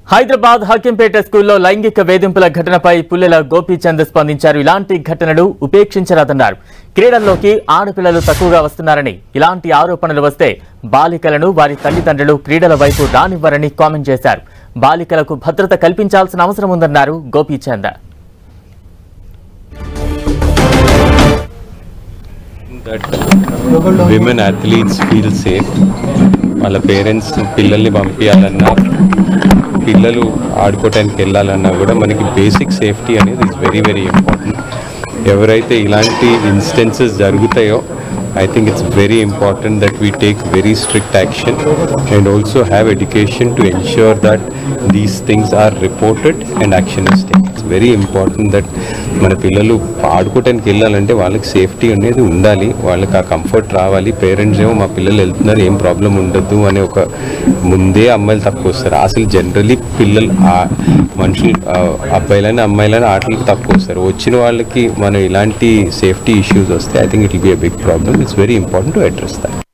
హైదరాబాద్ హకింపేట స్కూల్లో లైంగిక వేధింపుల ఘటనపై పుల్లెల గోపీచంద్ స్పందించారు ఇలాంటి ఘటనలు ఉపేక్షించరాదన్నారు క్రీడల్లోకి ఆడపిల్లలు తక్కువగా వస్తున్నారని ఇలాంటి ఆరోపణలు వస్తే బాలికలను వారి తల్లిదండ్రులు క్రీడల వైపు రానివ్వరని కామెంట్ చేశారు బాలికలకు భద్రత కల్పించాల్సిన అవసరం ఉందన్నారు Gopichand that women athletes feel safe వాళ్ళ పేరెంట్స్ పిల్లల్ని పంపించాలన్నా పిల్లలు ఆడుకోవటానికి వెళ్ళాలన్నా కూడా మనకి బేసిక్ సేఫ్టీ అనేది ఇస్ వెరీ వెరీ ఇంపార్టెంట్ ఎవరైతే ఇలాంటి ఇన్స్టెన్సెస్ జరుగుతాయో I think it's very important that we take very strict action and also have education to ensure that these things are reported and action is take it's very important that మన పిల్లలు ఆడుకోవటానికి వెళ్ళాలంటే వాళ్ళకి safety అనేది ఉండాలి వాళ్ళకి ఆ comfort రావాలి parents ఏమో మా పిల్లలు వెళ్తున్నారు ఏం ప్రాబ్లం ఉండదు అనే ఒక ముందే అమ్మాయిలు తక్కువ వస్తారు అసలు జనరలీ పిల్లలు ఆ మనుషులు ఆ, అబ్బాయిలని అమ్మాయిలని ఆటలకు తక్కువ వస్తారు వచ్చిన వాళ్ళకి మనం ఇలాంటి సేఫ్టీ ఇష్యూస్ వస్తే I think it will be a big problem it's very important to address that